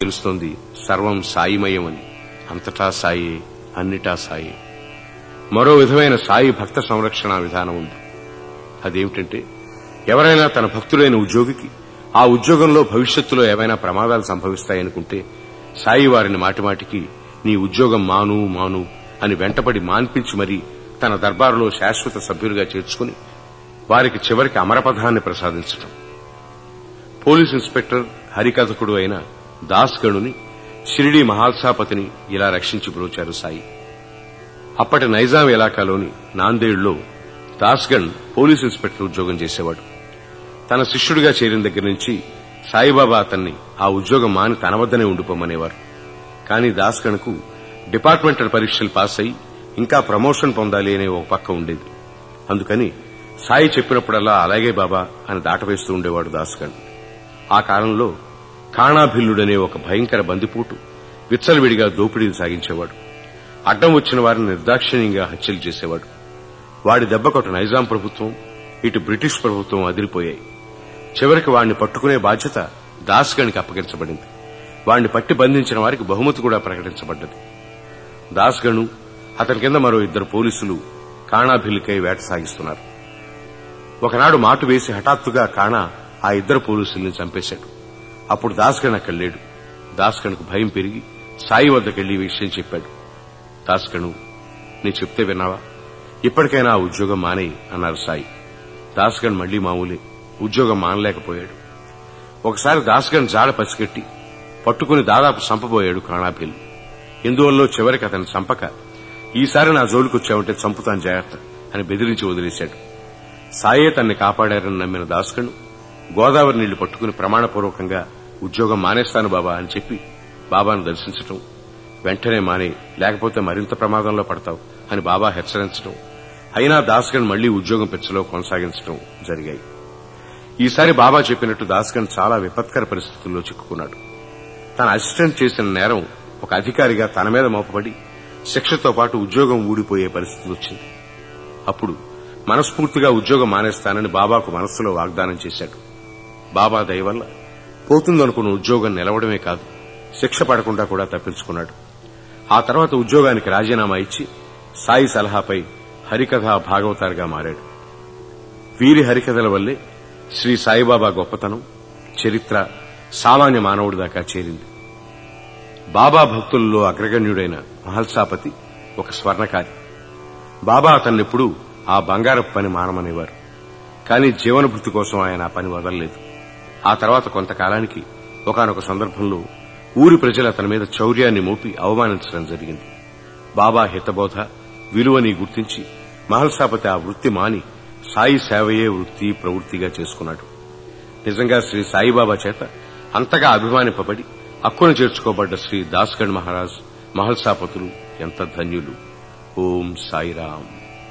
తెలుస్తోంది సర్వం సాయిమయమని అంతటా సాయే అన్నిటా సాయే మరో విధమైన సాయి భక్త సంరక్షణ విధానం ఉంది అదేమిటంటే ఎవరైనా తన భక్తుడైన ఉద్యోగికి ఆ ఉద్యోగంలో భవిష్యత్తులో ఏవైనా ప్రమాదాలు సంభవిస్తాయనుకుంటే సాయి వారిని మాటిమాటికి నీ ఉద్యోగం మాను మాను అని వెంటపడి మాన్పించి మరీ తన దర్బారులో శాశ్వత సభ్యులుగా చేర్చుకుని వారికి చివరికి అమరపథాన్ని ప్రసాదించటం పోలీస్ ఇన్స్పెక్టర్ హరికథకుడు అయిన దాస్ గణుని షిరిడి మహాల్సాపతిని ఇలా రక్షించి బ్రోచారు సాయి అప్పటి నైజాం ఇలాకాలోని నాందేడ్లో దాస్గణ్ పోలీస్ ఇన్స్పెక్టర్ ఉద్యోగం చేసేవాడు తన శిష్యుడిగా చేరిన దగ్గర నుంచి సాయిబాబా అతన్ని ఆ ఉద్యోగం మాని తన వద్దనే ఉండిపోమనేవారు కానీ దాస్గణ్కు డిపార్ట్మెంటల్ పరీక్షలు పాస్ అయి ఇంకా ప్రమోషన్ పొందాలి అనే ఒక పక్క ఉండేది అందుకని సాయి చెప్పినప్పుడల్లా అలాగే బాబా అని దాటవేస్తూ ఉండేవాడు దాస్గణ్ ఆ కాలంలో కాణాభిల్లుడనే ఒక భయంకర బందిపోటు విచ్చలవిడిగా దోపిడీలు సాగించేవాడు అడ్డం వచ్చిన వారిని నిర్దాక్షిణ్యంగా హత్యలు చేసేవాడు వాడి దెబ్బకొట నైజాం ప్రభుత్వం ఇటు బ్రిటిష్ ప్రభుత్వం అదిరిపోయాయి చివరికి వాణ్ణి పట్టుకునే బాధ్యత దాస్గణ్కి అప్పగించబడింది వాణ్ణి పట్టి బంధించిన వారికి బహుమతి కూడా ప్రకటించబడ్డది దాస్గణు అతని కింద మరో ఇద్దరు పోలీసులు కాణాభిల్లికై వేట సాగిస్తున్నారు ఒకనాడు మాటు వేసి హఠాత్తుగా కాణా ఆ ఇద్దరు పోలీసుల్ని చంపేశాడు అప్పుడు దాస్గణ్ అక్కడ లేడు దాస్గణ్కు భయం పెరిగి సాయి వద్దకెళ్లి ఈ విషయం చెప్పాడు దాస్గణు నీ చెప్తే విన్నావా ఇప్పటికైనా ఆ ఉద్యోగం మానేయి అన్నారు సాయి దాస్గణ్ మళ్లీ మామూలే ఉద్యోగం మానలేకపోయాడు ఒకసారి దాస్గణ్ జాడ పసిగట్టి పట్టుకుని దాదాపు చంపబోయాడు కాణాభిల్ ఎందువల్లో చివరికి అతని చంపక ఈసారి నా జోలికొచ్చావంటే చంపుతాను జాగ్రత్త అని బెదిరించి వదిలేశాడు సాయే తన్ని కాపాడారని నమ్మిన దాస్గణ్ గోదావరి నీళ్లు పట్టుకుని ప్రమాణపూర్వకంగా ఉద్యోగం మానేస్తాను బాబా అని చెప్పి బాబాను దర్శించటం వెంటనే మానే లేకపోతే మరింత ప్రమాదంలో పడతావు అని బాబా హెచ్చరించడం అయినా దాస్గణ్ మళ్లీ ఉద్యోగం పెంచలో కొనసాగించడం జరిగాయి ఈసారి బాబా చెప్పినట్టు దాస్గణ్ చాలా విపత్కర పరిస్థితుల్లో చిక్కుకున్నాడు తన అసిస్టెంట్ చేసిన నేరం ఒక అధికారిగా తన మీద మోపబడి శిక్షతో పాటు ఉద్యోగం ఊడిపోయే పరిస్థితి వచ్చింది అప్పుడు మనస్ఫూర్తిగా ఉద్యోగం మానేస్తానని బాబాకు మనస్సులో వాగ్దానం చేశాడు బాబా దయ వల్ల పోతుందనుకున్న ఉద్యోగం నిలవడమే కాదు శిక్ష పడకుండా కూడా తప్పించుకున్నాడు ఆ తర్వాత ఉద్యోగానికి రాజీనామా ఇచ్చి సాయి సలహాపై హరికథ భాగవతారుగా మారాడు వీరి హరికథల వల్లే శ్రీ సాయిబాబా గొప్పతనం చరిత్ర సామాన్య మానవుడి దాకా చేరింది బాబా భక్తులలో అగ్రగణ్యుడైన మహల్సాపతి ఒక స్వర్ణకారి బాబా అతన్నెప్పుడూ ఆ బంగారపు పని మానమనేవారు కానీ జీవనభృతి కోసం ఆయన ఆ పని వదలలేదు ఆ తర్వాత కొంతకాలానికి ఒకానొక సందర్భంలో ఊరి ప్రజలు అతని మీద చౌర్యాన్ని మోపి అవమానించడం జరిగింది బాబా హితబోధ విలువని గుర్తించి మహల్సాపతి ఆ వృత్తి మాని సాయి సేవయే వృత్తి ప్రవృత్తిగా చేసుకున్నాడు నిజంగా శ్రీ సాయిబాబా చేత అంతగా అభిమానింపబడి అక్కున చేర్చుకోబడ్డ శ్రీ దాస్గఢ్ మహారాజ్ మహల్సాపతులు ఎంత ధన్యులు ఓం సాయిరామ్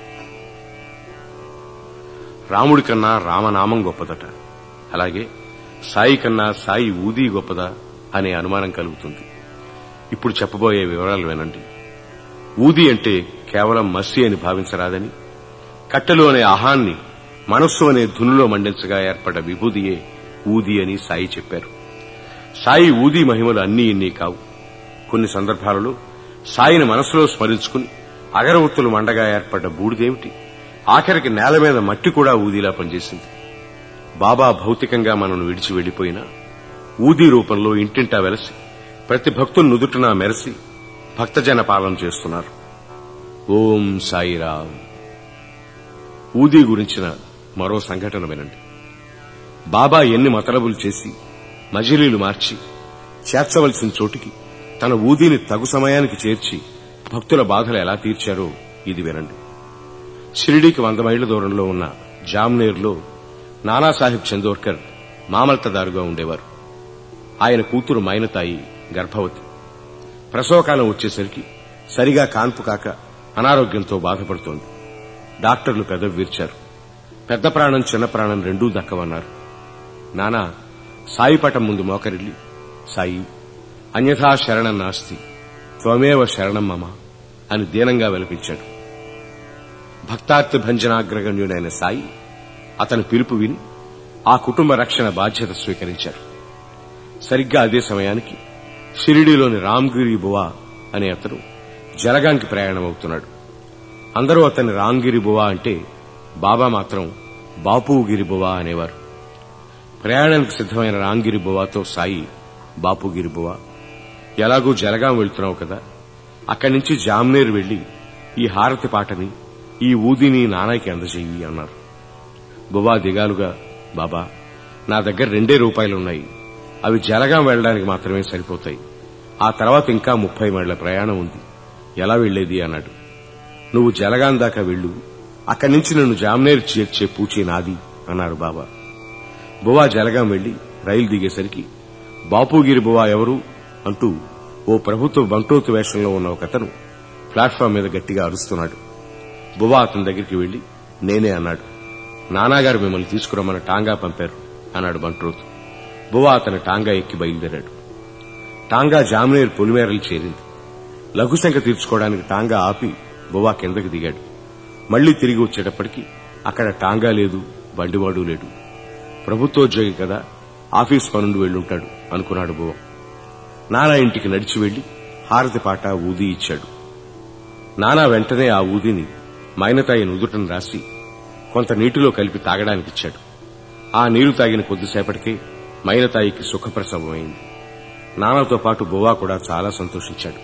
రాముడి కన్నా రామనామం గొప్పదట అలాగే సాయి కన్నా సాయి ఊది గొప్పదా అనే అనుమానం కలుగుతుంది ఇప్పుడు చెప్పబోయే వివరాలు వినండి ఊది అంటే కేవలం మసి అని భావించరాదని కట్టెలు అనే ఆహాన్ని మనస్సు అనే ధునులో మండించగా ఏర్పడ్డ విభూదియే ఊది అని సాయి చెప్పారు సాయి ఊది మహిమలు అన్నీ ఇన్ని కావు కొన్ని సందర్భాలలో సాయిని మనసులో స్మరించుకుని అగరవత్తులు మండగా ఏర్పడ్డ బూడిదేమిటి ఆఖరికి నేల మీద మట్టి కూడా ఊదిలా పనిచేసింది బాబా భౌతికంగా మనను విడిచి వెళ్లిపోయినా ఊదీ రూపంలో ఇంటింటా వెలసి ప్రతి భక్తులు నుదుటినా మెరసి భక్తజన పాలన చేస్తున్నారు ఓం సాయిరామ్ ఊదీ గురించిన మరో సంఘటన వినండి బాబా ఎన్ని మతలబులు చేసి మజిలీలు మార్చి చేర్చవలసిన చోటికి తన ఊదీని తగు సమయానికి చేర్చి భక్తుల బాధలు ఎలా తీర్చారో ఇది వినండి షిరిడీకి వంద మైళ్ల దూరంలో ఉన్న జామ్నేర్లో నానాసాహెబ్ చందోర్కర్ మామల్తదారుగా ఉండేవారు ఆయన కూతురు మైనతాయి గర్భవతి ప్రసవకాలం వచ్చేసరికి సరిగా కాన్పు కాక అనారోగ్యంతో బాధపడుతోంది డాక్టర్లు పెదవి విరిచారు పెద్ద ప్రాణం చిన్న ప్రాణం రెండూ దక్కవన్నారు నానా సాయిపటం ముందు మోకరిల్లి సాయి అన్యథా శరణం నాస్తి త్వమేవ శరణం మమ అని దీనంగా విలపించాడు భక్తార్థి భంజనాగ్రగణ్యుడైన సాయి అతని పిలుపు విని ఆ కుటుంబ రక్షణ బాధ్యత స్వీకరించారు సరిగ్గా అదే సమయానికి షిరిడీలోని రామ్గిరి బువా అనే అతను జలగాంకి ప్రయాణమవుతున్నాడు అందరూ అతన్ని రామ్గిరి బువా అంటే బాబా మాత్రం బాపుగిరి బువా అనేవారు ప్రయాణానికి సిద్ధమైన రాంగిరి బువాతో సాయి బాపుగిరి బువా ఎలాగూ జలగాం వెళ్తున్నావు కదా అక్కడి నుంచి జామ్నేర్ వెళ్లి ఈ హారతి పాటని ఈ ఊదిని నానాకి అందజేయి అన్నారు బువా దిగాలుగా బాబా నా దగ్గర రెండే రూపాయలున్నాయి అవి జలగాం వెళ్ళడానికి మాత్రమే సరిపోతాయి ఆ తర్వాత ఇంకా ముప్పై మైళ్ల ప్రయాణం ఉంది ఎలా వెళ్లేది అన్నాడు నువ్వు జలగాం దాకా వెళ్ళు అక్కడి నుంచి నన్ను జామ్నేర్ చేర్చే పూచి నాది అన్నారు బాబా బువా జలగాం వెళ్లి రైలు దిగేసరికి బాపుగిరి బువా ఎవరు అంటూ ఓ ప్రభుత్వ బంటోతు వేషంలో ఉన్న ఒకతను ప్లాట్ఫామ్ మీద గట్టిగా అరుస్తున్నాడు బువా అతని దగ్గరికి వెళ్లి నేనే అన్నాడు నానాగారు మిమ్మల్ని తీసుకురమ్మని టాంగా పంపారు అన్నాడు బంట్రోతు బువా అతని టాంగా ఎక్కి బయలుదేరాడు టాంగా జామ్నేర్ పొలిమేరలు చేరింది లఘుశంక తీర్చుకోవడానికి టాంగా ఆపి బువా కిందకి దిగాడు మళ్లీ తిరిగి వచ్చేటప్పటికి అక్కడ టాంగా లేదు బండివాడు లేడు ప్రభుత్వోద్యోగి కదా ఆఫీస్ పనుండి వెళ్ళుంటాడు అనుకున్నాడు బువ నానా ఇంటికి నడిచి వెళ్లి హారతి పాట ఊది ఇచ్చాడు నానా వెంటనే ఆ ఊదిని మైనతాయి నుదుటను రాసి కొంత నీటిలో కలిపి తాగడానికిచ్చాడు ఆ నీరు తాగిన కొద్దిసేపటికే మైనతాయికి సుఖప్రసవమైంది నానాతో పాటు బువా కూడా చాలా సంతోషించాడు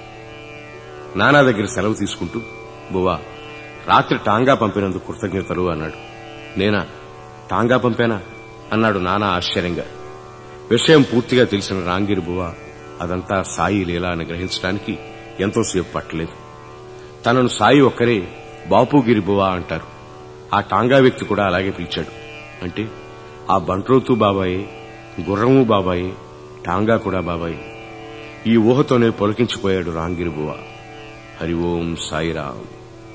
నానా దగ్గర సెలవు తీసుకుంటూ బువా రాత్రి టాంగా పంపినందుకు కృతజ్ఞతలు అన్నాడు నేనా టాంగా పంపానా అన్నాడు నానా ఆశ్చర్యంగా విషయం పూర్తిగా తెలిసిన రాంగిరి బువా అదంతా సాయి లీలా అని గ్రహించడానికి ఎంతోసేపు పట్టలేదు తనను సాయి ఒక్కరే బాపుగిరి బువా అంటారు ఆ టాంగా వ్యక్తి కూడా అలాగే పిలిచాడు అంటే ఆ బంట్రోతు బాబాయే గుర్రము బాబాయే టాంగా కూడా బాబాయే ఈ ఊహతోనే పొలకించిపోయాడు రాంగిరి బువా హరి ఓం సాయిరామ్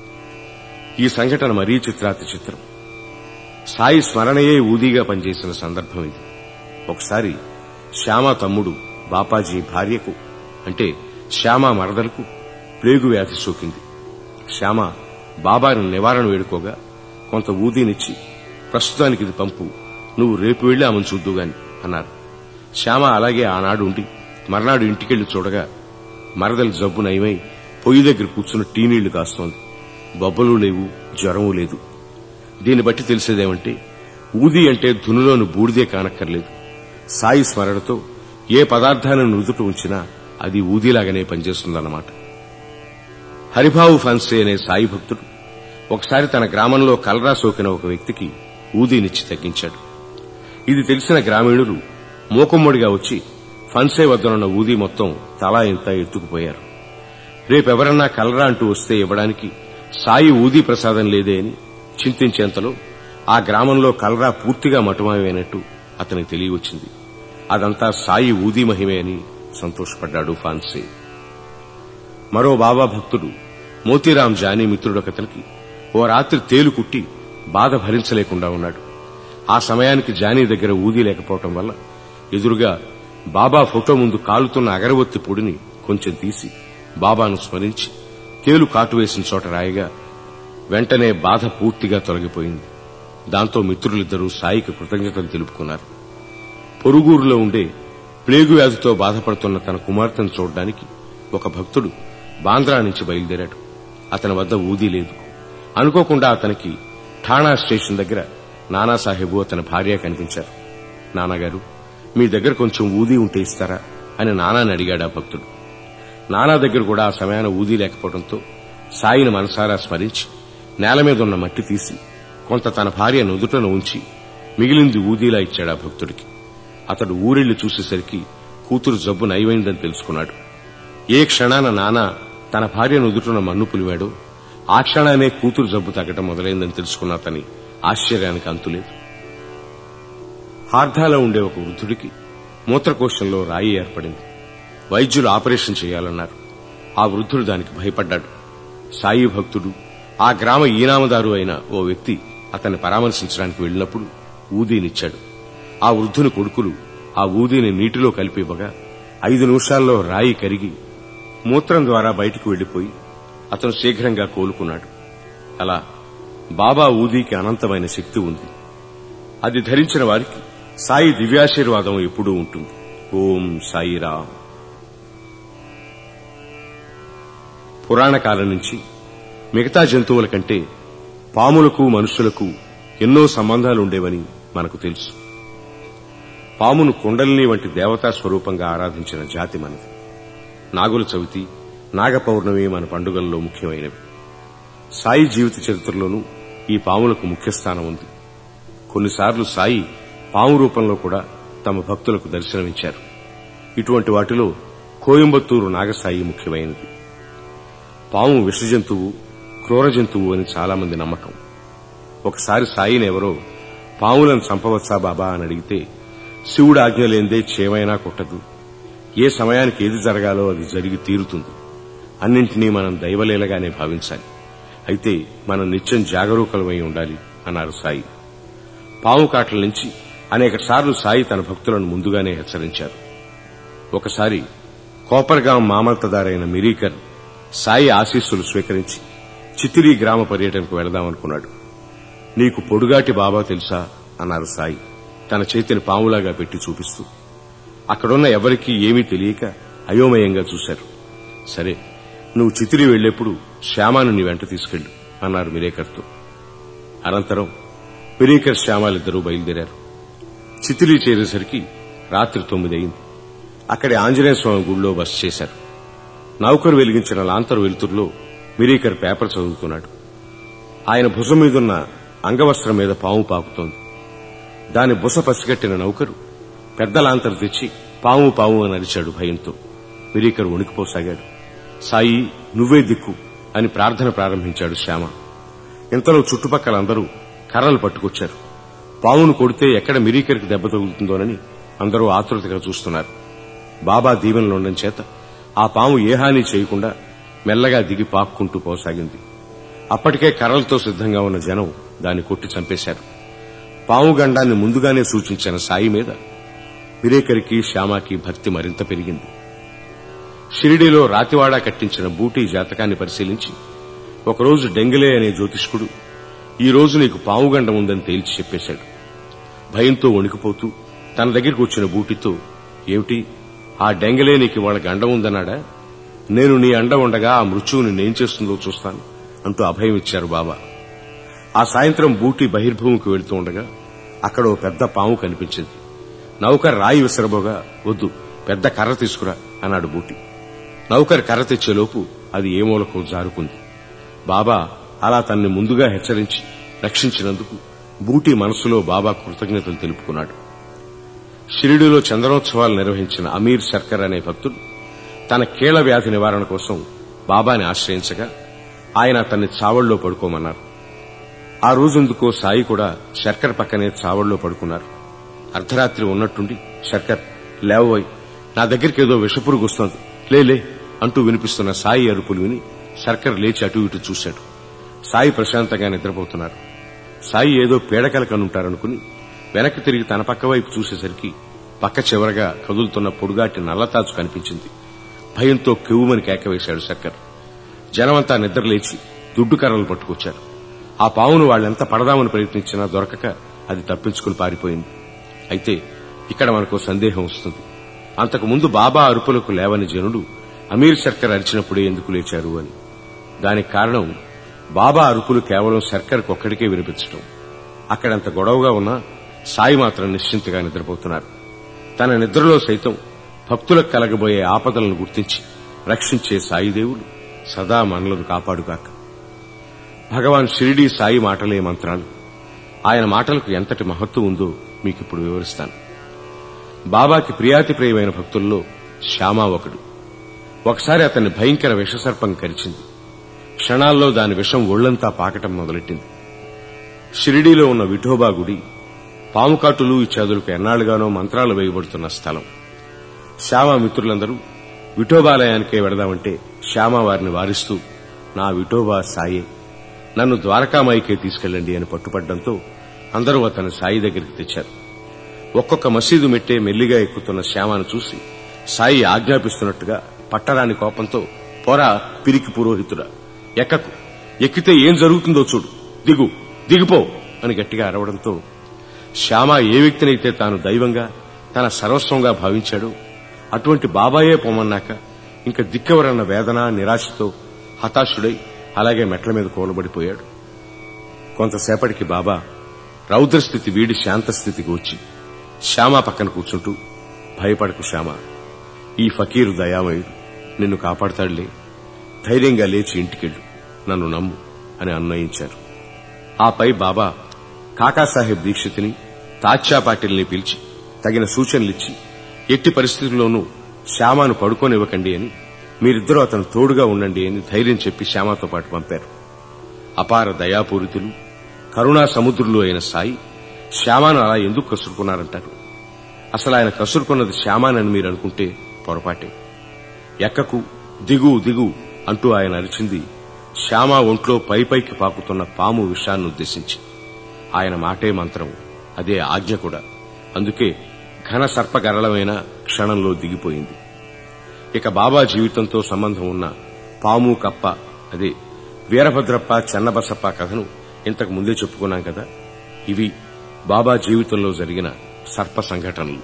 ఈ సంఘటన మరీ చిత్రాతి చిత్రం సాయి స్మరణయే ఊదిగా పనిచేసిన సందర్భం ఇది ఒకసారి శ్యామ తమ్ముడు బాపాజీ భార్యకు అంటే శ్యామ మరదలకు ప్లేగు వ్యాధి సోకింది శ్యామ బాబాను నివారణ వేడుకోగా కొంత ఊదినిచ్చి ప్రస్తుతానికి ఇది పంపు నువ్వు రేపు వెళ్లి ఆమెను చూద్దుగాని అన్నారు శ్యామ అలాగే ఆనాడు ఉండి మర్నాడు ఇంటికెళ్లి చూడగా మరదలి జబ్బు నయమై పొయ్యి దగ్గర కూర్చున్న టీ నీళ్లు కాస్తోంది బొబ్బలు లేవు జ్వరము లేదు దీన్ని బట్టి తెలిసేదేమంటే ఊది అంటే ధునులోని బూడిదే కానక్కర్లేదు సాయి స్మరణతో ఏ పదార్థాలను నుదుట ఉంచినా అది ఊదిలాగానే పనిచేస్తుందన్నమాట హరిభావు ఫాన్సే అనే సాయి భక్తుడు ఒకసారి తన గ్రామంలో కలరా సోకిన ఒక వ్యక్తికి ఊదీనిచ్చి తగ్గించాడు ఇది తెలిసిన గ్రామీణులు మూకుమ్మడిగా వచ్చి ఫన్సే వద్దనున్న ఊది మొత్తం తలా ఇంత ఎత్తుకుపోయారు రేపెవరన్నా కలరా అంటూ వస్తే ఇవ్వడానికి సాయి ఊదీ ప్రసాదం లేదే అని చింతించేంతలో ఆ గ్రామంలో కలరా పూర్తిగా మటుమాయమైనట్టు అతనికి తెలియవచ్చింది అదంతా సాయి ఊదీ మహిమే అని సంతోషపడ్డాడు ఫాన్సే మరో బాబా భక్తుడు మోతీరాం జానీ మిత్రుడొకతనికి ఓ రాత్రి తేలు కుట్టి బాధ భరించలేకుండా ఉన్నాడు ఆ సమయానికి జానీ దగ్గర ఊది లేకపోవటం వల్ల ఎదురుగా బాబా ఫోటో ముందు కాలుతున్న అగరవత్తి పొడిని కొంచెం తీసి బాబాను స్మరించి తేలు కాటు వేసిన చోట రాయగా వెంటనే బాధ పూర్తిగా తొలగిపోయింది దాంతో మిత్రులిద్దరూ సాయికి కృతజ్ఞతలు తెలుపుకున్నారు పొరుగురులో ఉండే ప్లేగు వ్యాధితో బాధపడుతున్న తన కుమార్తెను చూడడానికి ఒక భక్తుడు బాంద్రా నుంచి బయలుదేరాడు అతని వద్ద ఊదీ లేదు అనుకోకుండా అతనికి ఠాణా స్టేషన్ దగ్గర నానాసాహెబు అతని భార్య కనిపించారు నాన్నగారు మీ దగ్గర కొంచెం ఊదీ ఉంటే ఇస్తారా అని నానాని అడిగాడు ఆ భక్తుడు నానా దగ్గర కూడా ఆ సమయాన ఊదీ లేకపోవడంతో సాయిని మనసారా స్మరించి నేల మీద ఉన్న మట్టి తీసి కొంత తన భార్య నుదుటను ఉంచి మిగిలింది ఊదీలా ఇచ్చాడు ఆ భక్తుడికి అతడు ఊరెళ్లి చూసేసరికి కూతురు జబ్బు నయమైందని తెలుసుకున్నాడు ఏ క్షణాన నాన్న తన భార్య నుదుటున్న మన్ను పులివాడో ఆ క్షణానే కూతురు జబ్బు తగ్గటం మొదలైందని తెలుసుకున్న అతని ఆశ్చర్యానికి అంతులేదు హార్ధాలో ఉండే ఒక వృద్ధుడికి మూత్రకోశంలో రాయి ఏర్పడింది వైద్యులు ఆపరేషన్ చేయాలన్నారు ఆ వృద్ధుడు దానికి భయపడ్డాడు సాయి భక్తుడు ఆ గ్రామ ఈనామదారు అయిన ఓ వ్యక్తి అతన్ని పరామర్శించడానికి వెళ్లినప్పుడు ఊదీనిచ్చాడు ఆ వృద్ధుని కొడుకులు ఆ ఊదీని నీటిలో కలిపి ఇవ్వగా ఐదు నిమిషాల్లో రాయి కరిగి మూత్రం ద్వారా బయటకు వెళ్లిపోయి అతను శీఘ్రంగా కోలుకున్నాడు అలా బాబా ఊదీకి అనంతమైన శక్తి ఉంది అది ధరించిన వారికి సాయి దివ్యాశీర్వాదం ఎప్పుడూ ఉంటుంది ఓం సాయిరామ్ పురాణ కాలం నుంచి మిగతా జంతువుల కంటే పాములకు మనుషులకు ఎన్నో సంబంధాలు ఉండేవని మనకు తెలుసు పామును కుండలిని వంటి దేవతా స్వరూపంగా ఆరాధించిన జాతి మనది నాగుల చవితి నాగ పౌర్ణమి మన పండుగల్లో ముఖ్యమైనవి సాయి జీవిత చరిత్రలోనూ ఈ పాములకు ముఖ్య స్థానం ఉంది కొన్నిసార్లు సాయి పాము రూపంలో కూడా తమ భక్తులకు దర్శనమిచ్చారు ఇటువంటి వాటిలో కోయంబత్తూరు నాగసాయి ముఖ్యమైనది పాము విష జంతువు క్రూర జంతువు అని చాలా మంది నమ్మకం ఒకసారి సాయిని ఎవరో పాములను చంపవచ్చా బాబా అని అడిగితే శివుడు ఆజ్ఞ లేందే చేమైనా కొట్టదు ఏ సమయానికి ఏది జరగాలో అది జరిగి తీరుతుంది అన్నింటినీ మనం దైవలీలగానే భావించాలి అయితే మనం నిత్యం జాగరూకలమై ఉండాలి అన్నారు సాయి పాము కాట్ల నుంచి అనేక సార్లు సాయి తన భక్తులను ముందుగానే హెచ్చరించారు ఒకసారి కోపర్గాం మామల్తదారైన మిరీకర్ సాయి ఆశీస్సులు స్వీకరించి చితిరి గ్రామ పర్యటనకు వెళదామనుకున్నాడు నీకు పొడుగాటి బాబా తెలుసా అన్నారు సాయి తన చేతిని పాములాగా పెట్టి చూపిస్తూ అక్కడున్న ఎవరికీ ఏమీ తెలియక అయోమయంగా చూశారు సరే నువ్వు చితిరి వెళ్లేప్పుడు శ్యామాను నీ వెంట తీసుకెళ్ళు అన్నారు మిరేకర్తో అనంతరం మిరేకర్ శ్యామాలిద్దరూ బయలుదేరారు చితిరి చేరేసరికి రాత్రి తొమ్మిది అయింది అక్కడి ఆంజనేయ స్వామి గుడిలో బస చేశారు నౌకరు వెలిగించిన లాంతరు వెలుతురులో మిరీకర్ పేపర్ చదువుతున్నాడు ఆయన భుజం మీదున్న అంగవస్త్రం మీద పాము పాకుతోంది దాని బుస పసిగట్టిన నౌకరు పెద్ద లాంతరు తెచ్చి పాము పాము అని అరిచాడు భయంతో మిరీకర్ వణికిపోసాగాడు సాయి నువ్వే దిక్కు అని ప్రార్థన ప్రారంభించాడు శ్యామ ఇంతలో చుట్టుపక్కల అందరూ కర్రలు పట్టుకొచ్చారు పామును కొడితే ఎక్కడ మిరీకర్కి దెబ్బ తగులుతుందోనని అందరూ ఆతృతగా చూస్తున్నారు బాబా దీవెనలుండడం చేత ఆ పాము ఏ హాని చేయకుండా మెల్లగా దిగి పాక్కుంటూ పోసాగింది అప్పటికే కర్రలతో సిద్ధంగా ఉన్న జనం దాన్ని కొట్టి చంపేశారు పాము గండాన్ని ముందుగానే సూచించిన సాయి మీద విరేకరికి శ్యామాకి భక్తి మరింత పెరిగింది షిరిడీలో రాతివాడ కట్టించిన బూటీ జాతకాన్ని పరిశీలించి ఒకరోజు డెంగలే అనే జ్యోతిష్కుడు ఈ రోజు నీకు పాము గండం ఉందని తేల్చి చెప్పేశాడు భయంతో వణికిపోతూ తన దగ్గరికి వచ్చిన బూటితో ఏమిటి ఆ డెంగలే నీకు ఇవాళ గండం ఉందన్నాడా నేను నీ అండ ఉండగా ఆ మృత్యువుని నేం చేస్తుందో చూస్తాను అంటూ అభయం ఇచ్చారు బాబా ఆ సాయంత్రం బూటి బహిర్భూమికి వెళుతూ ఉండగా అక్కడ ఓ పెద్ద పాము కనిపించింది నౌకర్ రాయి విసరబోగా వద్దు పెద్ద కర్ర తీసుకురా అన్నాడు బూటి నౌకర్ కర్ర తెచ్చేలోపు అది ఏ మూలకు జారుకుంది బాబా అలా తన్ని ముందుగా హెచ్చరించి రక్షించినందుకు బూటి మనసులో బాబా కృతజ్ఞతలు తెలుపుకున్నాడు షిరిడీలో చంద్రోత్సవాలు నిర్వహించిన అమీర్ సర్కర్ అనే భక్తుడు తన కీళ్ల వ్యాధి నివారణ కోసం బాబాని ఆశ్రయించగా ఆయన అతన్ని చావళ్లో పడుకోమన్నారు ఆ రోజుందుకో సాయి కూడా శర్కర్ పక్కనే చావళ్లో పడుకున్నారు అర్ధరాత్రి ఉన్నట్టుండి శర్కర్ లేవోయ్ నా దగ్గరికి ఏదో విషపురుగు వస్తోంది లేలే అంటూ వినిపిస్తున్న సాయి అరుపులు విని శర్కర్ లేచి అటు ఇటు చూశాడు సాయి ప్రశాంతంగా నిద్రపోతున్నారు సాయి ఏదో పీడకల కనుంటారనుకుని వెనక్కి తిరిగి తన పక్క వైపు చూసేసరికి పక్క చివరగా కదులుతున్న పొడుగాటి నల్లతాచు కనిపించింది భయంతో కెవ్వుమని కేకవేశాడు శర్కర్ జనమంతా నిద్రలేచి దుడ్డు కర్రలు పట్టుకొచ్చారు ఆ పావును వాళ్ళెంత పడదామని ప్రయత్నించినా దొరకక అది తప్పించుకుని పారిపోయింది అయితే ఇక్కడ మనకు సందేహం వస్తుంది అంతకుముందు బాబా అరుపులకు లేవని జనులు అమీర్ శర్కర్ అరిచినప్పుడే ఎందుకు లేచారు అని దానికి కారణం బాబా అరుపులు కేవలం శర్కర్కి ఒక్కడికే వినిపించడం అక్కడంత గొడవగా ఉన్నా సాయి మాత్రం నిశ్చింతగా నిద్రపోతున్నారు తన నిద్రలో సైతం భక్తులకు కలగబోయే ఆపదలను గుర్తించి రక్షించే సాయిదేవులు సదా మనలను కాపాడుగాక భగవాన్ షిరిడీ సాయి మాటలే మంత్రాలు ఆయన మాటలకు ఎంతటి మహత్వం ఉందో మీకిప్పుడు వివరిస్తాను బాబాకి ప్రియాతి ప్రియమైన భక్తుల్లో శ్యామా ఒకడు ఒకసారి అతన్ని భయంకర విషసర్పం కరిచింది క్షణాల్లో దాని విషం ఒళ్లంతా పాకటం మొదలెట్టింది షిరిడీలో ఉన్న విఠోబా గుడి పాముకాటులు ఇత్యాదులకు ఎన్నాళ్లుగానో మంత్రాలు వేయబడుతున్న స్థలం శ్యామ మిత్రులందరూ విఠోబాలయానికే వెడదామంటే శ్యామ వారిని వారిస్తూ నా విఠోబా సాయే నన్ను ద్వారకామాయికే తీసుకెళ్ళండి అని పట్టుపడ్డంతో అందరూ అతని సాయి దగ్గరికి తెచ్చారు ఒక్కొక్క మసీదు మెట్టే మెల్లిగా ఎక్కుతున్న శ్యామను చూసి సాయి ఆజ్ఞాపిస్తున్నట్టుగా పట్టరాని కోపంతో పోరా పిరికి పురోహితుడా ఎక్కకు ఎక్కితే ఏం జరుగుతుందో చూడు దిగు దిగిపో అని గట్టిగా అరవడంతో శ్యామ ఏ వ్యక్తినైతే తాను దైవంగా తన సర్వస్వంగా భావించాడో అటువంటి బాబాయే పొమ్మన్నాక ఇంక దిక్కెవరన్న వేదన నిరాశతో హతాశుడై అలాగే మెట్ల మీద కూలబడిపోయాడు కొంతసేపటికి బాబా రౌద్రస్థితి వీడి శాంతస్థితికి వచ్చి శ్యామ పక్కన కూర్చుంటూ భయపడకు శ్యామ ఈ ఫకీరు దయామయుడు నిన్ను కాపాడతాడులే ధైర్యంగా లేచి ఇంటికెళ్ళు నన్ను నమ్ము అని అన్వయించారు ఆపై బాబా కాకాసాహెబ్ దీక్షితిని తాత్యా పాటిల్ని పిలిచి తగిన సూచనలిచ్చి ఎట్టి పరిస్థితుల్లోనూ శ్యామాను పడుకోనివ్వకండి అని మీరిద్దరూ అతను తోడుగా ఉండండి అని ధైర్యం చెప్పి శ్యామతో పాటు పంపారు అపార దయాపూరితులు కరుణా సముద్రులు అయిన సాయి శ్యామాను అలా ఎందుకు కసురుకున్నారంటారు అసలు ఆయన కసురుకున్నది శ్యామానని మీరు అనుకుంటే పొరపాటే ఎక్కకు దిగు దిగు అంటూ ఆయన అరిచింది శ్యామ ఒంట్లో పై పైకి పాకుతున్న పాము విషాన్ని ఉద్దేశించి ఆయన మాటే మంత్రం అదే ఆజ్ఞ కూడా అందుకే ఘన సర్పగరళమైన క్షణంలో దిగిపోయింది ఇక బాబా జీవితంతో సంబంధం ఉన్న పాము కప్ప అదే వీరభద్రప్ప చెన్నబసప్ప కథను ఇంతకు ముందే చెప్పుకున్నాం కదా ఇవి బాబా జీవితంలో జరిగిన సర్ప సంఘటనలు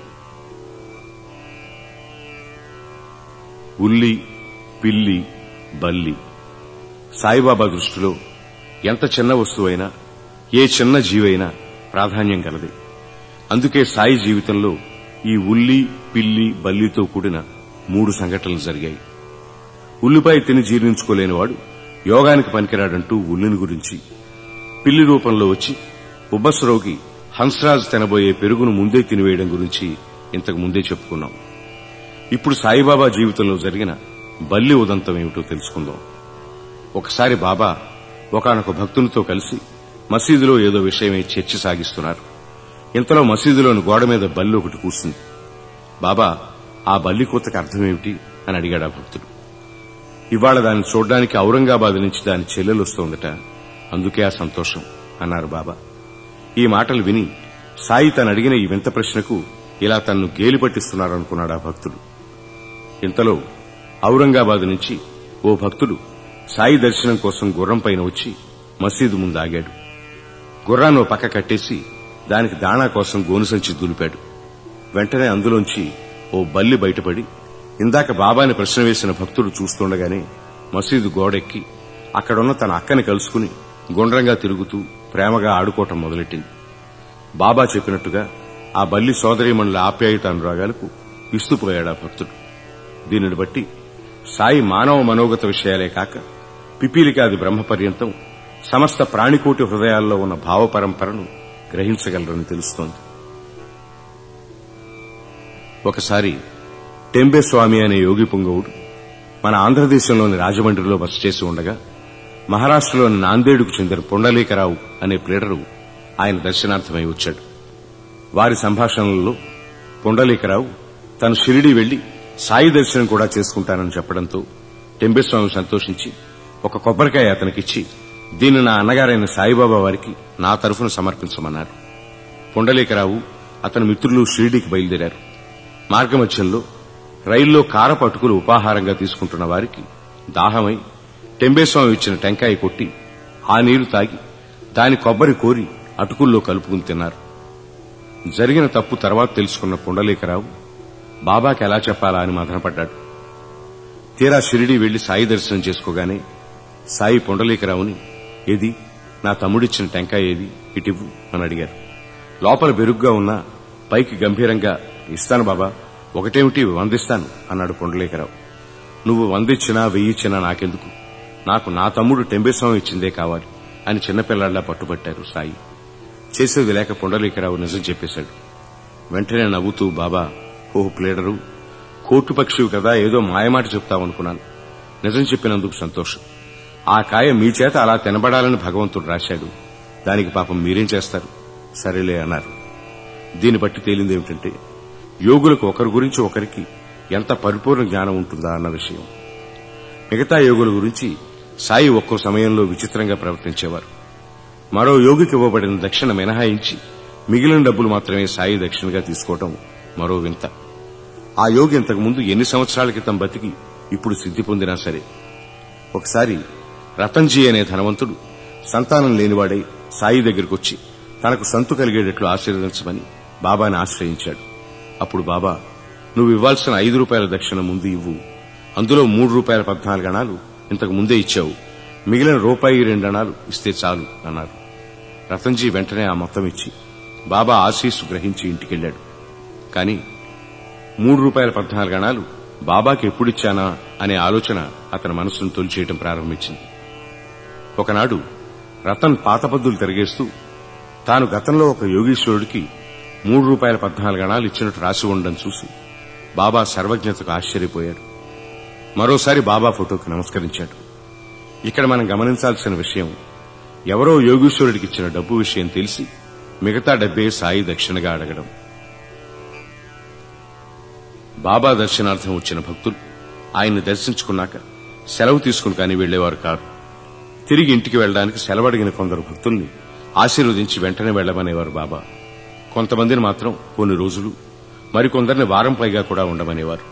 ఉల్లి పిల్లి బల్లి సాయిబాబా దృష్టిలో ఎంత చిన్న వస్తువైనా ఏ చిన్న జీవైనా ప్రాధాన్యం గలది అందుకే సాయి జీవితంలో ఈ ఉల్లి పిల్లి బల్లితో కూడిన మూడు సంఘటనలు జరిగాయి ఉల్లిపాయ తిని జీర్ణించుకోలేనివాడు యోగానికి పనికిరాడంటూ ఉల్లిని గురించి పిల్లి రూపంలో వచ్చి ఉబ్బస్రోగి హంసరాజు తినబోయే పెరుగును ముందే తినివేయడం గురించి ఇంతకు ముందే చెప్పుకున్నాం ఇప్పుడు సాయిబాబా జీవితంలో జరిగిన బల్లి ఉదంతం ఏమిటో తెలుసుకుందాం ఒకసారి బాబా ఒకనొక భక్తునితో కలిసి మసీదులో ఏదో విషయమై చర్చ సాగిస్తున్నారు ఇంతలో మసీదులోని గోడ మీద బల్లి ఒకటి కూర్చుంది బాబా ఆ బల్లి కూతకి అర్థమేమిటి అని అడిగాడు ఆ భక్తుడు ఇవాళ దాన్ని చూడ్డానికి ఔరంగాబాద్ నుంచి దాని చెల్లెలు వస్తోందట అందుకే ఆ సంతోషం అన్నారు బాబా ఈ మాటలు విని సాయి తను అడిగిన ఈ వింత ప్రశ్నకు ఇలా తన్ను గేలి పట్టిస్తున్నారనుకున్నాడు ఆ భక్తుడు ఇంతలో ఔరంగాబాద్ నుంచి ఓ భక్తుడు సాయి దర్శనం కోసం గుర్రం పైన వచ్చి మసీదు ముందు ఆగాడు గుర్రాన్ని ఓ పక్క కట్టేసి దానికి దాణా కోసం గోనుసంచి దులిపాడు వెంటనే అందులోంచి ఓ బల్లి బయటపడి ఇందాక బాబాని ప్రశ్న వేసిన భక్తుడు చూస్తుండగానే మసీదు గోడెక్కి అక్కడున్న తన అక్కని కలుసుకుని గుండ్రంగా తిరుగుతూ ప్రేమగా ఆడుకోవటం మొదలెట్టింది బాబా చెప్పినట్టుగా ఆ బల్లి సోదరీమణుల ఆప్యాయత అనురాగాలకు విస్తుపోయాడు ఆ భక్తుడు దీనిని బట్టి సాయి మానవ మనోగత విషయాలే కాక పిపీలికాది బ్రహ్మ పర్యంతం సమస్త ప్రాణికోటి హృదయాల్లో ఉన్న భావ పరంపరను గ్రహించగలరని తెలుస్తోంది ఒకసారి టెంబే స్వామి అనే యోగి పుంగవుడు మన ఆంధ్రదేశంలోని రాజమండ్రిలో బస చేసి ఉండగా మహారాష్ట్రలోని నాందేడుకు చెందిన పుండలీకరావు అనే ప్లేడరు ఆయన దర్శనార్థమై వచ్చాడు వారి సంభాషణలలో పుండలీకరావు తను షిరిడి వెళ్లి సాయి దర్శనం కూడా చేసుకుంటానని చెప్పడంతో టెంబేస్వామి సంతోషించి ఒక కొబ్బరికాయ అతనికిచ్చి దీన్ని నా అన్నగారైన సాయిబాబా వారికి నా తరఫున సమర్పించమన్నారు పుండలీకరావు అతని మిత్రులు షిరిడీకి బయలుదేరారు మార్గమధ్యంలో రైల్లో కారపు అటుకులు ఉపాహారంగా తీసుకుంటున్న వారికి దాహమై టెంబేస్వామి ఇచ్చిన టెంకాయ కొట్టి ఆ నీరు తాగి దాని కొబ్బరి కోరి అటుకుల్లో కలుపుకుని తిన్నారు జరిగిన తప్పు తర్వాత తెలుసుకున్న పుండలీకరావు బాబాకి ఎలా చెప్పాలా అని మదనపడ్డాడు తీరా షిరిడి వెళ్లి సాయి దర్శనం చేసుకోగానే సాయి పుండలీకరావుని ఏది నా తమ్ముడిచ్చిన టెంకాయ ఏది ఇటివ్వు అని అడిగారు లోపల బెరుగ్గా ఉన్నా పైకి గంభీరంగా ఇస్తాను బాబా ఒకటేమిటి వందిస్తాను అన్నాడు పుండలీకరావు నువ్వు వందిచ్చినా వెయ్యిచ్చినా నాకెందుకు నాకు నా తమ్ముడు టెంబేస్వామి ఇచ్చిందే కావాలి అని చిన్నపిల్లాడిలా పట్టుబట్టారు సాయి చేసేది లేక పుండలీకరావు నిజం చెప్పేశాడు వెంటనే నవ్వుతూ బాబా ఓ ప్లేడరు కోర్టు పక్షివి కదా ఏదో మాయమాట చెప్తావనుకున్నాను నిజం చెప్పినందుకు సంతోషం ఆ కాయ మీ చేత అలా తినబడాలని భగవంతుడు రాశాడు దానికి పాపం మీరేం చేస్తారు సరేలే అన్నారు దీన్ని బట్టి తేలింది ఏమిటంటే యోగులకు ఒకరి గురించి ఒకరికి ఎంత పరిపూర్ణ జ్ఞానం ఉంటుందా అన్న విషయం మిగతా యోగుల గురించి సాయి ఒక్కో సమయంలో విచిత్రంగా ప్రవర్తించేవారు మరో యోగికి ఇవ్వబడిన దక్షిణ మినహాయించి మిగిలిన డబ్బులు మాత్రమే సాయి దక్షిణగా తీసుకోవటం మరో వింత ఆ యోగి ఇంతకుముందు ఎన్ని సంవత్సరాల క్రితం బతికి ఇప్పుడు సిద్ధి పొందినా సరే ఒకసారి రతన్జీ అనే ధనవంతుడు సంతానం లేనివాడై సాయి దగ్గరకొచ్చి తనకు సంతు కలిగేటట్లు ఆశీర్వదించమని బాబాని ఆశ్రయించాడు అప్పుడు బాబా నువ్వు ఇవ్వాల్సిన ఐదు రూపాయల దక్షిణ ముందు ఇవ్వు అందులో మూడు రూపాయల పద్నాలుగు గణాలు ఇంతకు ముందే ఇచ్చావు మిగిలిన రూపాయి రెండణాలు ఇస్తే చాలు అన్నారు రతన్జీ వెంటనే ఆ మొత్తం ఇచ్చి బాబా ఆశీస్సు గ్రహించి ఇంటికెళ్లాడు కాని మూడు రూపాయల పద్నాలుగు అణాలు బాబాకి ఎప్పుడిచ్చానా అనే ఆలోచన అతని మనసును తొలిచేయటం ప్రారంభించింది ఒకనాడు రతన్ పాతపద్దులు తిరిగేస్తూ తాను గతంలో ఒక యోగీశ్వరుడికి మూడు రూపాయల పద్నాలుగు అణాలు ఇచ్చినట్టు రాసి ఉండడం చూసి బాబా సర్వజ్ఞతకు ఆశ్చర్యపోయాడు మరోసారి బాబా ఫోటోకి నమస్కరించాడు ఇక్కడ మనం గమనించాల్సిన విషయం ఎవరో యోగీశ్వరుడికి ఇచ్చిన డబ్బు విషయం తెలిసి మిగతా డబ్బే సాయి దక్షిణగా అడగడం బాబా దర్శనార్థం వచ్చిన భక్తులు ఆయన్ని దర్శించుకున్నాక సెలవు తీసుకుని కానీ వెళ్లేవారు కారు తిరిగి ఇంటికి వెళ్లడానికి సెలవడిగిన కొందరు భక్తుల్ని ఆశీర్వదించి వెంటనే వెళ్లమనేవారు బాబా కొంతమందిని మాత్రం కొన్ని రోజులు మరికొందరిని వారం పైగా కూడా ఉండమనేవారు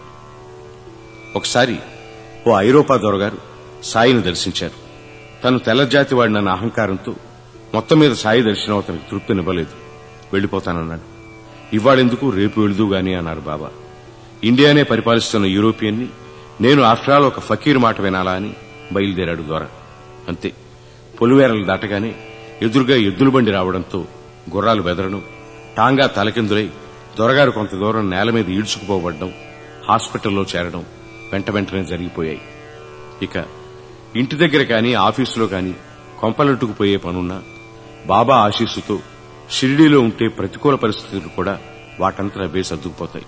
ఒకసారి ఓ ఐరోపా దొరగారు సాయిని దర్శించారు తను తెల్లజాతి వాడినన్న అహంకారంతో మొత్తం మీద సాయి దర్శనం అతనికి తృప్తినివ్వలేదు వెళ్లిపోతానన్నాడు ఇవాళెందుకు రేపు వెళుదు గాని అన్నారు బాబా ఇండియానే పరిపాలిస్తున్న యూరోపియన్ని నేను ఆఫ్టర్ ఆల్ ఒక ఫకీర్ మాట వినాలా అని బయలుదేరాడు ద్వారా అంతే పొలివేరలు దాటగానే ఎదురుగా ఎద్దుల బండి రావడంతో గుర్రాలు బెదరడం టాంగా తలకిందులై దొరగారు కొంత దూరం నేల మీద ఈడ్చుకుపోబడ్డం హాస్పిటల్లో చేరడం వెంట వెంటనే జరిగిపోయాయి ఇక ఇంటి దగ్గర కాని ఆఫీసులో కాని కొంపలంటుకుపోయే పనున్నా బాబా ఆశీస్సుతో షిరిడీలో ఉంటే ప్రతికూల పరిస్థితులు కూడా వాటంతా అవే సర్దుకుపోతాయి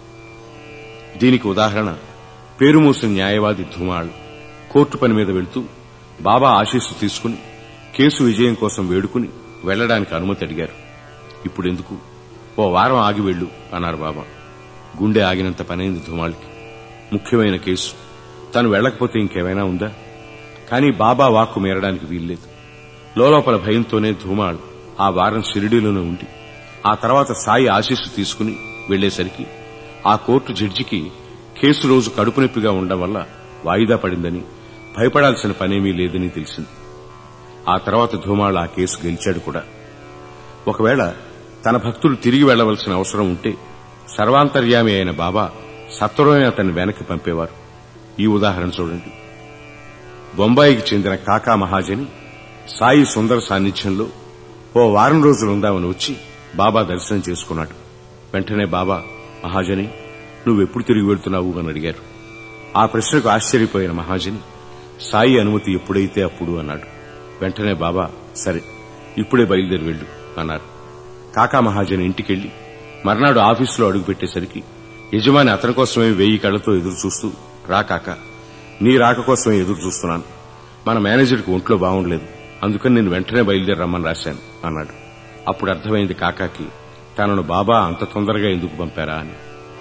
దీనికి ఉదాహరణ పేరు మూసిన న్యాయవాది ధుమాళ్ కోర్టు పని మీద వెళ్తూ బాబా ఆశీస్సు తీసుకుని కేసు విజయం కోసం వేడుకుని వెళ్లడానికి అనుమతి అడిగారు ఇప్పుడెందుకు ఓ వారం ఆగి వెళ్ళు అన్నారు బాబా గుండె ఆగినంత పనైంది ధుమాళ్కి ముఖ్యమైన కేసు తను వెళ్లకపోతే ఇంకేమైనా ఉందా కానీ బాబా వాక్కు మేరడానికి వీల్లేదు లోలోపల భయంతోనే ధూమాళ్ ఆ వారం షిరిడీలోనే ఉండి ఆ తర్వాత సాయి ఆశీస్సు తీసుకుని వెళ్లేసరికి ఆ కోర్టు జడ్జికి కేసు రోజు కడుపు నొప్పిగా ఉండడం వల్ల వాయిదా పడిందని భయపడాల్సిన పనేమీ లేదని తెలిసింది ఆ తర్వాత ధూమాళ్ ఆ కేసు గెలిచాడు కూడా ఒకవేళ తన భక్తులు తిరిగి వెళ్లవలసిన అవసరం ఉంటే సర్వాంతర్యామి అయిన బాబా సత్వరమే అతన్ని వెనక్కి పంపేవారు ఈ ఉదాహరణ చూడండి బొంబాయికి చెందిన కాకా మహాజని సాయి సుందర సాన్నిధ్యంలో ఓ వారం రోజులు ఉందామని వచ్చి బాబా దర్శనం చేసుకున్నాడు వెంటనే బాబా మహాజని నువ్వెప్పుడు తిరిగి వెళ్తున్నావు అని అడిగారు ఆ ప్రశ్నకు ఆశ్చర్యపోయిన మహాజని సాయి అనుమతి ఎప్పుడైతే అప్పుడు అన్నాడు వెంటనే బాబా సరే ఇప్పుడే బయలుదేరి వెళ్ళు అన్నారు కాకా మహాజన్ ఇంటికెళ్లి మర్నాడు ఆఫీసులో అడుగుపెట్టేసరికి యజమాని అతని కోసమే వెయ్యి కళ్లతో ఎదురు చూస్తూ రా కాకా నీ రాక కోసమే ఎదురు చూస్తున్నాను మన మేనేజర్కి ఒంట్లో బాగుండలేదు అందుకని నేను వెంటనే బయలుదేరి రమ్మని రాశాను అన్నాడు అప్పుడు అర్థమైంది కాకాకి తనను బాబా అంత తొందరగా ఎందుకు పంపారా అని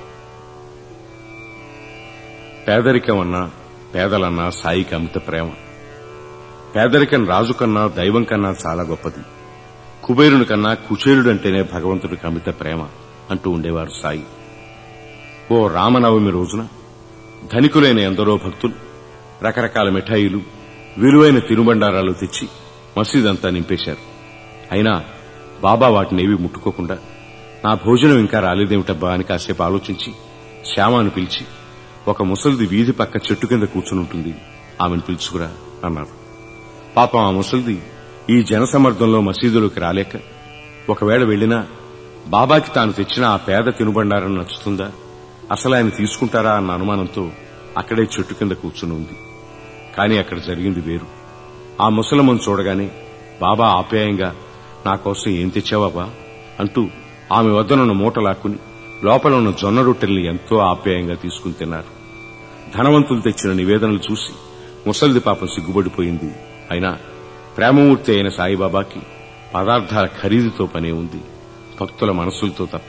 పేదరికం అన్నా పేదలన్నా సాయికి అమిత ప్రేమ పేదరికం రాజు కన్నా దైవం కన్నా చాలా గొప్పది కుబేరుని కన్నా కుచేరుడు అంటేనే భగవంతుడికి అమిత ప్రేమ అంటూ ఉండేవారు సాయి ఓ రామనవమి రోజున ధనికులైన ఎందరో భక్తులు రకరకాల మిఠాయిలు విలువైన తినుబండారాలు తెచ్చి మసీదంతా నింపేశారు అయినా బాబా వాటినేవి ముట్టుకోకుండా నా భోజనం ఇంకా రాలేదేమిటబ్బా అని కాసేపు ఆలోచించి శ్యామాను పిలిచి ఒక ముసలిది వీధి పక్క చెట్టు కింద కూర్చునుంటుంది ఆమెను పిలుచుకురా అన్నారు పాపం ఆ ముసలిది ఈ జనసమర్థంలో మసీదులోకి రాలేక ఒకవేళ వెళ్లినా బాబాకి తాను తెచ్చిన ఆ పేద తినుబండారం నచ్చుతుందా అసలు ఆయన తీసుకుంటారా అన్న అనుమానంతో అక్కడే చెట్టు కింద కూర్చుని ఉంది కాని అక్కడ జరిగింది వేరు ఆ ముసలమ్మను చూడగానే బాబా ఆప్యాయంగా నా కోసం ఏం తెచ్చావాబా అంటూ ఆమె వద్దనున్న మూట లాక్కుని లోపల ఉన్న జొన్న రొట్టెల్ని ఎంతో ఆప్యాయంగా తీసుకుని తిన్నారు ధనవంతులు తెచ్చిన నివేదనలు చూసి ముసలిది పాపం సిగ్గుపడిపోయింది అయినా ప్రేమమూర్తి అయిన సాయిబాబాకి పదార్థాల ఖరీదుతో పనే ఉంది భక్తుల మనసులతో తప్ప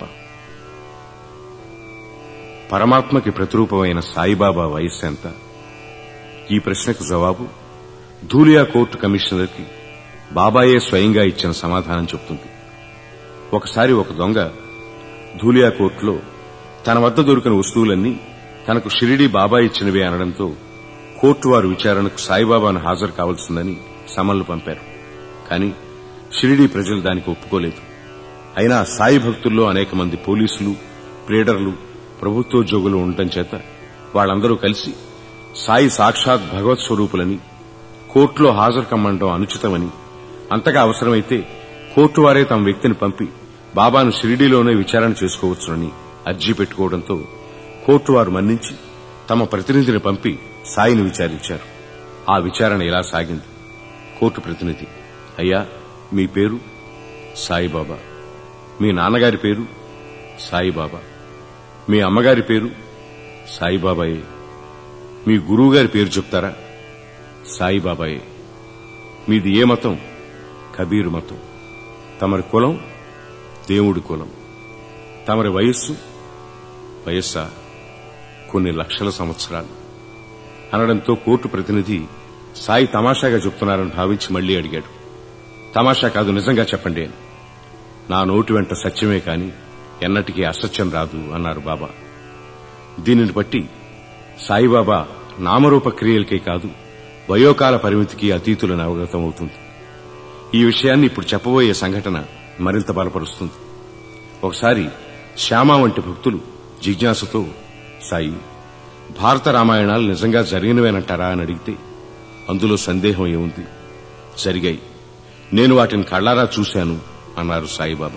పరమాత్మకి ప్రతిరూపమైన సాయిబాబా వయస్సు ఎంత ఈ ప్రశ్నకు జవాబు ధూలియా కోర్టు కమిషనర్కి బాబాయే స్వయంగా ఇచ్చిన సమాధానం చెప్తుంది ఒకసారి ఒక దొంగ ధూలియా కోర్టులో తన వద్ద దొరికిన వస్తువులన్నీ తనకు షిరిడి బాబా ఇచ్చినవే అనడంతో కోర్టు వారు విచారణకు సాయిబాబాను హాజరు కావాల్సిందని సమన్లు పంపారు కానీ షిరిడి ప్రజలు దానికి ఒప్పుకోలేదు అయినా సాయి భక్తుల్లో అనేక మంది పోలీసులు ప్లేడర్లు ప్రభుత్వోద్యోగులు ఉండటం చేత వాళ్ళందరూ కలిసి సాయి సాక్షాత్ భగవత్ స్వరూపులని కోర్టులో హాజరు కమ్మండం అనుచితమని అంతగా అవసరమైతే కోర్టు వారే తమ వ్యక్తిని పంపి బాబాను షిరిడీలోనే విచారణ చేసుకోవచ్చునని అర్జీ పెట్టుకోవడంతో కోర్టు వారు మన్నించి తమ ప్రతినిధిని పంపి సాయిని విచారించారు ఆ విచారణ ఇలా సాగింది కోర్టు ప్రతినిధి అయ్యా మీ పేరు సాయిబాబా మీ నాన్నగారి పేరు సాయిబాబా మీ అమ్మగారి పేరు సాయిబాబాయే మీ గురువుగారి పేరు చెప్తారా సాయిబాబాయే మీది ఏ మతం కబీరు మతం తమరి కులం దేవుడి కులం తమరి వయస్సు వయస్సా కొన్ని లక్షల సంవత్సరాలు అనడంతో కోర్టు ప్రతినిధి సాయి తమాషాగా చెప్తున్నారని భావించి మళ్లీ అడిగాడు తమాషా కాదు నిజంగా చెప్పండి అని నా నోటి వెంట సత్యమే కాని ఎన్నటికీ అసత్యం రాదు అన్నారు బాబా దీనిని బట్టి సాయిబాబా నామరూప క్రియలకే కాదు వయోకాల పరిమితికి అతీతులను అవగతమవుతుంది ఈ విషయాన్ని ఇప్పుడు చెప్పబోయే సంఘటన మరింత బలపరుస్తుంది ఒకసారి శ్యామ వంటి భక్తులు జిజ్ఞాసతో సాయి భారత రామాయణాలు నిజంగా జరిగినవేనంటారా అని అడిగితే అందులో సందేహం ఏముంది జరిగాయి నేను వాటిని కళ్ళారా చూశాను అన్నారు సాయిబాబా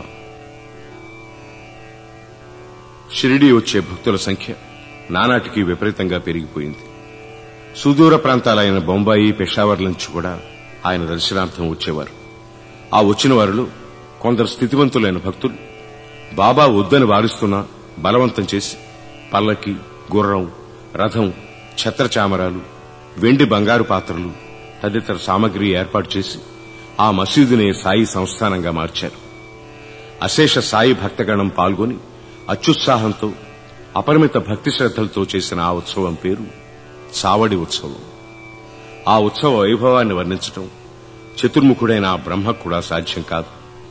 షిరిడీ వచ్చే భక్తుల సంఖ్య నానాటికి విపరీతంగా పెరిగిపోయింది సుదూర ప్రాంతాలైన బొంబాయి పెషావర్ నుంచి కూడా ఆయన దర్శనార్థం వచ్చేవారు ఆ వచ్చిన వారిలో కొందరు స్థితివంతులైన భక్తులు బాబా వద్దని వారిస్తున్నా బలవంతం చేసి పల్లకి గుర్రం రథం ఛత్రచామరాలు వెండి బంగారు పాత్రలు తదితర సామగ్రి ఏర్పాటు చేసి ఆ మసీదునే సాయి సంస్థానంగా మార్చారు అశేష సాయి భక్తగణం పాల్గొని అత్యుత్సాహంతో అపరిమిత భక్తి శ్రద్దలతో చేసిన ఆ ఉత్సవం పేరు చావడి ఉత్సవం ఆ ఉత్సవ వైభవాన్ని వర్ణించడం చతుర్ముఖుడైన ఆ బ్రహ్మకు కూడా సాధ్యం కాదు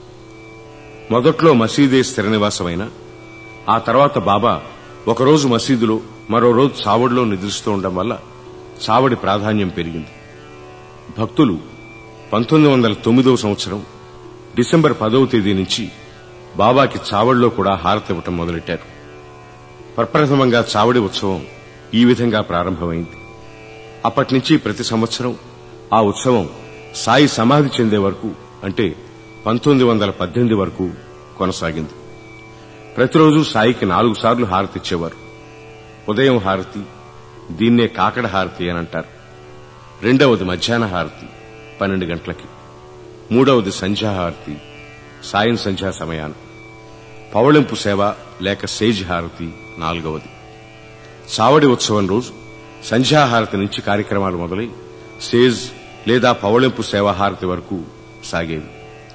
మొదట్లో మసీదే స్థిర నివాసమైన ఆ తర్వాత బాబా ఒకరోజు మసీదులో మరో రోజు చావడిలో నిద్రిస్తూ ఉండడం వల్ల చావడి ప్రాధాన్యం పెరిగింది భక్తులు పంతొమ్మిది వందల తొమ్మిదవ సంవత్సరం డిసెంబర్ పదవ తేదీ నుంచి బాబాకి చావడిలో కూడా హారతివ్వటం మొదలెట్టారు ప్రప్రథమంగా చావడి ఉత్సవం ఈ విధంగా ప్రారంభమైంది అప్పటి నుంచి ప్రతి సంవత్సరం ఆ ఉత్సవం సాయి సమాధి చెందే వరకు అంటే పంతొమ్మిది వందల పద్దెనిమిది వరకు కొనసాగింది ప్రతిరోజు సాయికి నాలుగు సార్లు హారతిచ్చేవారు ఉదయం హారతి దీన్నే కాకడ హారతి అని అంటారు రెండవది మధ్యాహ్న హారతి పన్నెండు గంటలకి మూడవది సంధ్యాహారతి సాయం సంధ్యా సమయాన్ని పవళింపు సేవ లేక సేజ్ హారతి నాలుగవది చావడి ఉత్సవం రోజు సంధ్యాహారతి నుంచి కార్యక్రమాలు మొదలై సేజ్ లేదా పవళింపు సేవాహారతి వరకు సాగేవి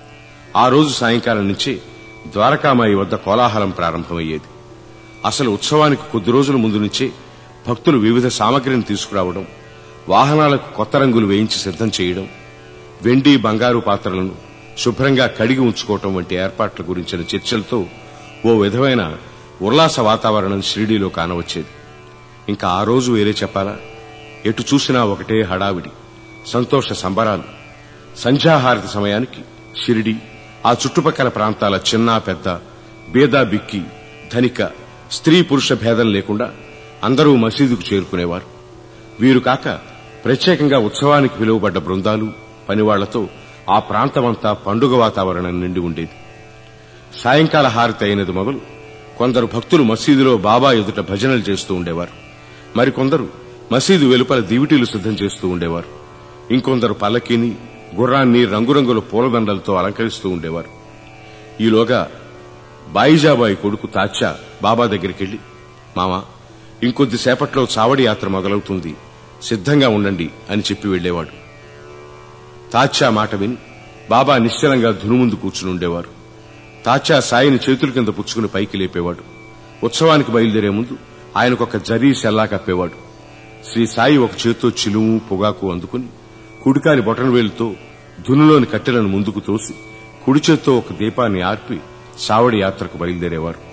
ఆ రోజు సాయంకాలం నుంచే ద్వారకామాయి వద్ద కోలాహలం ప్రారంభమయ్యేది అసలు ఉత్సవానికి కొద్ది రోజుల ముందు నుంచే భక్తులు వివిధ సామగ్రిని తీసుకురావడం వాహనాలకు కొత్త రంగులు వేయించి సిద్దం చేయడం వెండి బంగారు పాత్రలను శుభ్రంగా కడిగి ఉంచుకోవటం వంటి ఏర్పాట్ల గురించిన చర్చలతో ఓ విధమైన ఉల్లాస వాతావరణం షిరిడీలో కానవచ్చేది ఇంకా ఆ రోజు వేరే చెప్పాలా ఎటు చూసినా ఒకటే హడావిడి సంతోష సంబరాలు సంధ్యాహారతి సమయానికి షిరిడి ఆ చుట్టుపక్కల ప్రాంతాల చిన్న పెద్ద బేదా బిక్కి ధనిక స్త్రీ పురుష భేదం లేకుండా అందరూ మసీదుకు చేరుకునేవారు వీరు కాక ప్రత్యేకంగా ఉత్సవానికి పిలువబడ్డ బృందాలు పనివాళ్లతో ఆ ప్రాంతమంతా పండుగ వాతావరణం నిండి ఉండేది సాయంకాల హారతి అయినది మొదలు కొందరు భక్తులు మసీదులో బాబా ఎదుట భజనలు చేస్తూ ఉండేవారు మరికొందరు మసీదు వెలుపల దివిటీలు సిద్దం చేస్తూ ఉండేవారు ఇంకొందరు పల్లకీని గుర్రాన్ని రంగురంగుల పూలదండలతో అలంకరిస్తూ ఉండేవారు ఈలోగా బాయిజాబాయి కొడుకు తాచ్చా బాబా దగ్గరికెళ్లి మామా ఇంకొద్దిసేపట్లో చావడి యాత్ర మొదలవుతుంది సిద్ధంగా ఉండండి అని చెప్పి వెళ్లేవాడు తాచ్చా మాట విని బాబా నిశ్చలంగా ధునుముందు కూర్చుని ఉండేవారు తాచా సాయిని చేతుల కింద పుచ్చుకుని పైకి లేపేవాడు ఉత్సవానికి బయలుదేరే ముందు ఆయనకొక జరీ సెల్లా కప్పేవాడు శ్రీ సాయి ఒక చేత్తో చిలుము పొగాకు అందుకుని కుడికాని బొటనవేలుతో ధునులోని కట్టెలను ముందుకు తోసి కుడి చేత్తో ఒక దీపాన్ని ఆర్పి సావడి యాత్రకు బయలుదేరేవారు